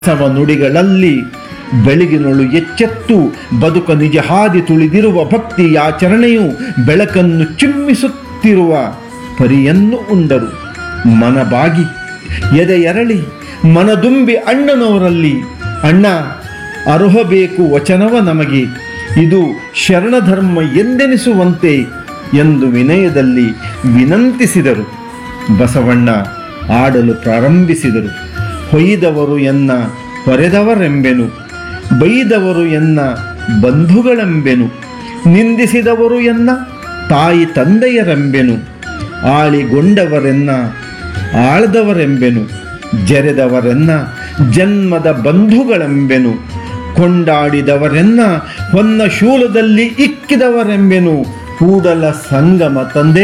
ಸವ ನುಡಿಗಳಲ್ಲಿ ಬೆಳಗಿನೊಳು ಎಚ್ಚೆತ್ತು ಬದುಕ ನಿಜ ಹಾದಿ ತುಳಿದಿರುವ ಭಕ್ತಿ ಆಚರಣೆಯು ಬೆಳಕನ್ನು ಚಿಮ್ಮಿಸುತ್ತಿರುವ ಪರಿಯನ್ನು ಉಂಡರು ಮನಬಾಗಿ ಎದೆ ಎರಳಿ ಮನದುಂಬಿ ಅಣ್ಣನವರಲ್ಲಿ ಅಣ್ಣ ಅರುಹಬೇಕು ವಚನವ ನಮಗೆ ಇದು ಶರಣಧರ್ಮ ಎಂದೆನಿಸುವಂತೆ ಎಂದು ವಿನಯದಲ್ಲಿ ವಿನಂತಿಸಿದರು ಬಸವಣ್ಣ ಆಡಲು ಪ್ರಾರಂಭಿಸಿದರು ಹೊಯ್ದವರು ಎನ್ನ ಹೊರೆದವರೆಂಬೆನು ಬೈದವರು ಎನ್ನ ಬಂಧುಗಳೆಂಬೆನು ನಿಂದಿಸಿದವರು ಎನ್ನ ತಾಯಿ ತಂದೆಯರೆಂಬೆನು ಆಳಿಗೊಂಡವರೆನ್ನ ಆಳ್ದವರೆಂಬೆನು ಜರೆದವರೆನ್ನ ಜನ್ಮದ ಬಂಧುಗಳೆಂಬೆನು ಕೊಂಡಾಡಿದವರೆನ್ನ ಹೊನ್ನ ಶೂಲದಲ್ಲಿ ಇಕ್ಕಿದವರೆಂಬೆನು ಕೂಡಲ ಸಂಗಮ ತಂದೆ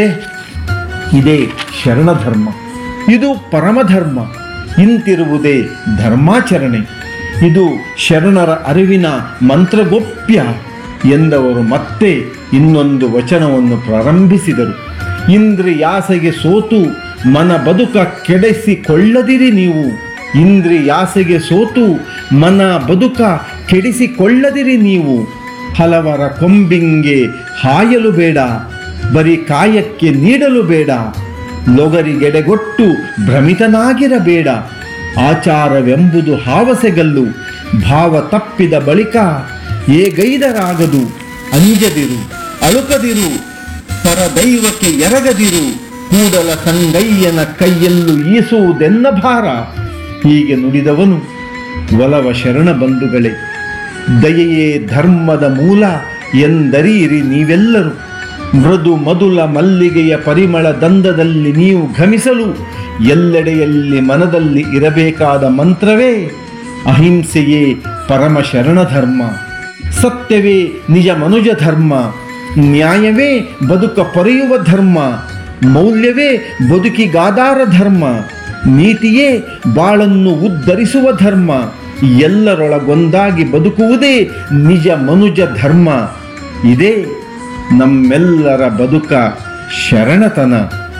ಇದೇ ಶರಣಧರ್ಮ ಇದು ಪರಮಧರ್ಮ ಇಂತಿರುವುದೇ ಧರ್ಮಾಚರಣೆ ಇದು ಶರಣರ ಅರಿವಿನ ಮಂತ್ರಗೋಪ್ಯ ಎಂದವರು ಮತ್ತೆ ಇನ್ನೊಂದು ವಚನವನ್ನು ಪ್ರಾರಂಭಿಸಿದರು ಇಂದ್ರಿಯಾಸೆಗೆ ಸೋತು ಮನ ಬದುಕ ಕೆಡಿಸಿಕೊಳ್ಳದಿರಿ ನೀವು ಇಂದ್ರಿಯಾಸೆಗೆ ಸೋತು ಮನ ಬದುಕ ಕೆಡಿಸಿಕೊಳ್ಳದಿರಿ ನೀವು ಹಲವರ ಕೊಂಬಿಂಗೆ ಹಾಯಲು ಬೇಡ ಬರೀ ಕಾಯಕ್ಕೆ ನೀಡಲು ಬೇಡ ಲೊಗರಿಗೆಡೆಗೊಟ್ಟು ಭ್ರಮಿತನಾಗಿರಬೇಡ ಆಚಾರವೆಂಬುದು ಹಾವಸೆಗಲ್ಲು ಭಾವ ತಪ್ಪಿದ ಬಳಿಕ ಏಗೈದರಾಗದು ಅಂಜದಿರು ಅಳುಕದಿರು ಪರದೈವಕ್ಕೆ ಎರಗದಿರು ಕೂಡಲ ಸಂಗಯ್ಯನ ಕೈಯಲ್ಲೂ ಈಸುವುದೆನ್ನ ಭಾರ ಹೀಗೆ ನುಡಿದವನು ಒಲವ ಶರಣ ಬಂಧುಗಳೇ ದಯೆಯೇ ಧರ್ಮದ ಮೂಲ ಎಂದರಿಯಿರಿ ನೀವೆಲ್ಲರೂ ಮೃದು ಮಧುಲ ಮಲ್ಲಿಗೆಯ ಪರಿಮಳ ದಂದದಲ್ಲಿ ನೀವು ಘಮಿಸಲು ಎಲ್ಲೆಡೆಯಲ್ಲಿ ಮನದಲ್ಲಿ ಇರಬೇಕಾದ ಮಂತ್ರವೇ ಅಹಿಂಸೆಯೇ ಪರಮ ಶರಣ ಧರ್ಮ ಸತ್ಯವೇ ನಿಜ ಮನುಜ ಧರ್ಮ ನ್ಯಾಯವೇ ಬದುಕ ಪೊರೆಯುವ ಧರ್ಮ ಮೌಲ್ಯವೇ ಬದುಕಿಗಾದಾರ ಧರ್ಮ ನೀತಿಯೇ ಬಾಳನ್ನು ಉದ್ಧರಿಸುವ ಧರ್ಮ ಎಲ್ಲರೊಳಗೊಂದಾಗಿ ಬದುಕುವುದೇ ನಿಜ ಮನುಜ ಧರ್ಮ ಇದೇ ನಮ್ಮೆಲ್ಲರ ಬದುಕ ಶರಣತನ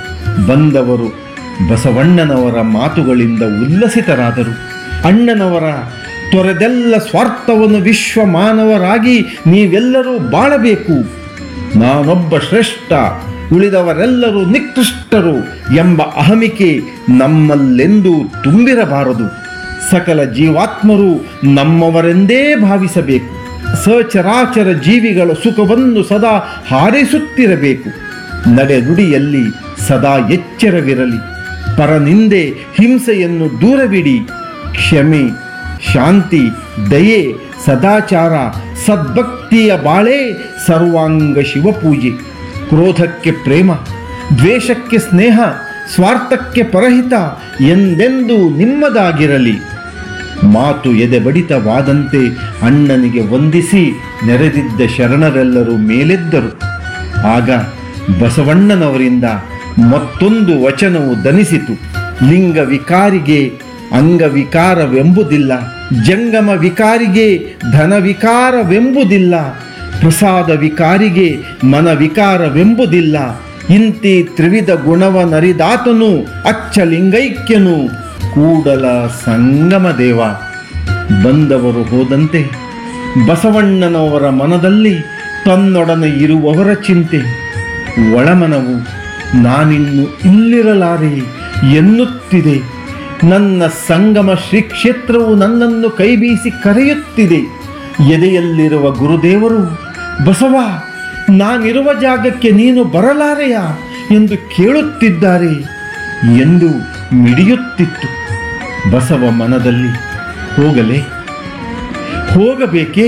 ಬಂದವರು ಬಸವಣ್ಣನವರ ಮಾತುಗಳಿಂದ ಉಲ್ಲಸಿತರಾದರು ಅಣ್ಣನವರ ತೊರೆದೆಲ್ಲ ಸ್ವಾರ್ಥವನ್ನು ವಿಶ್ವ ಮಾನವರಾಗಿ ನೀವೆಲ್ಲರೂ ಬಾಳಬೇಕು ನಾನೊಬ್ಬ ಶ್ರೇಷ್ಠ ಉಳಿದವರೆಲ್ಲರೂ ನಿಕೃಷ್ಟರು ಎಂಬ ಅಹಮಿಕೆ ನಮ್ಮಲ್ಲೆಂದೂ ತುಂಬಿರಬಾರದು ಸಕಲ ಜೀವಾತ್ಮರು ನಮ್ಮವರೆಂದೇ ಭಾವಿಸಬೇಕು ಸಚರಾಚರ ಜೀವಿಗಳ ಸುಖವನ್ನು ಸದಾ ಹಾರೈಸುತ್ತಿರಬೇಕು ನಡೆನುಡಿಯಲ್ಲಿ ಸದಾ ಎಚ್ಚರವಿರಲಿ ಪರನಿಂದೆ ಹಿಂಸೆಯನ್ನು ದೂರವಿಡಿ ಕ್ಷಮೆ ಶಾಂತಿ ದಯೆ ಸದಾಚಾರ ಸದ್ಭಕ್ತಿಯ ಬಾಳೆ ಸರ್ವಾಂಗ ಶಿವಪೂಜೆ ಕ್ರೋಧಕ್ಕೆ ಪ್ರೇಮ ದ್ವೇಷಕ್ಕೆ ಸ್ನೇಹ ಸ್ವಾರ್ಥಕ್ಕೆ ಪರಹಿತ ಎಂದೆಂದೂ ನಿಮ್ಮದಾಗಿರಲಿ ಮಾತು ಎದೆ ಬಡಿತವಾದಂತೆ ಅಣ್ಣನಿಗೆ ವಂದಿಸಿ ನೆರೆದಿದ್ದ ಶರಣರೆಲ್ಲರೂ ಮೇಲೆದ್ದರು ಆಗ ಬಸವಣ್ಣನವರಿಂದ ಮತ್ತೊಂದು ವಚನವು ದನಿಸಿತು ಲಿಂಗ ವಿಕಾರಿಗೆ ಅಂಗವಿಕಾರವೆಂಬುದಿಲ್ಲ ಜಂಗಮ ವಿಕಾರಿಗೆ ಧನ ವಿಕಾರವೆಂಬುದಿಲ್ಲ ಪ್ರಸಾದ ವಿಕಾರಿಗೆ ಮನ ವಿಕಾರವೆಂಬುದಿಲ್ಲ ಇಂತಿ ತ್ರಿವಿಧ ಗುಣವನರಿದಾತನು ಅಚ್ಚಲಿಂಗೈಕ್ಯನು ಕೂಡಲ ಸಂಗಮ ದೇವ ಬಂದವರು ಹೋದಂತೆ ಬಸವಣ್ಣನವರ ಮನದಲ್ಲಿ ತನ್ನೊಡನೆ ಇರುವವರ ಚಿಂತೆ ಒಳಮನವು ನಾನಿನ್ನು ಇಲ್ಲಿರಲಾರೆ ಎನ್ನುತ್ತಿದೆ ನನ್ನ ಸಂಗಮ ಶ್ರೀ ಕ್ಷೇತ್ರವು ನನ್ನನ್ನು ಕೈಬೀಸಿ ಕರೆಯುತ್ತಿದೆ ಎದೆಯಲ್ಲಿರುವ ಗುರುದೇವರು ಬಸವ ನಾನಿರುವ ಜಾಗಕ್ಕೆ ನೀನು ಬರಲಾರೆಯಾ ಎಂದು ಕೇಳುತ್ತಿದ್ದಾರೆ ಎಂದು ಮಿಡಿಯುತ್ತಿತ್ತು ಬಸವ ಮನದಲ್ಲಿ ಹೋಗಲೇ ಹೋಗಬೇಕೇ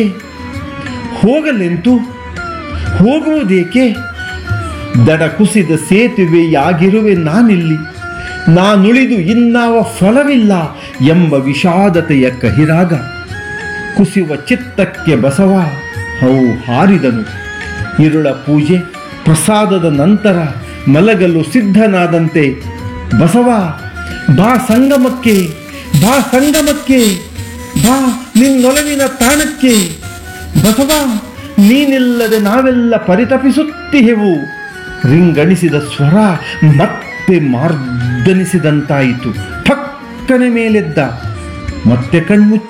ಹೋಗಲೆಂತು ಹೋಗುವುದೇಕೆ ದಡ ಕುಸಿದ ಸೇತುವೆಯಾಗಿರುವೆ ನಾನಿಲ್ಲಿ ನಾನುಳಿದು ಇನ್ನಾವ ಫಲವಿಲ್ಲ ಎಂಬ ವಿಷಾದತೆಯ ಕಹಿರಾಗ ಕುಸಿಯುವ ಚಿತ್ತಕ್ಕೆ ಬಸವ ಹೌ ಹಾರಿದನು ಇರುಳ ಪೂಜೆ ಪ್ರಸಾದದ ನಂತರ ಮಲಗಲು ಸಿದ್ಧನಾದಂತೆ ಬಸವ ಬಾ ಸಂಗಮಕ್ಕೆ ಬಾ ಸಂಗಮಕ್ಕೆ ಬಾ ನಿನ್ನೊಲವಿನ ತಾಣಕ್ಕೆ ಬಸವ ನೀನಿಲ್ಲದೆ ನಾವೆಲ್ಲ ಪರಿತಪಿಸುತ್ತಿಹೆವು ರಿಂಗಣಿಸಿದ ಸ್ವರ ಮತ್ತೆ ಮಾರ್ದನಿಸಿದಂತಾಯಿತು ಠಕ್ಕನೆ ಮೇಲೆದ್ದ ಮತ್ತೆ ಕಣ್ಮುಚ್ಚಿ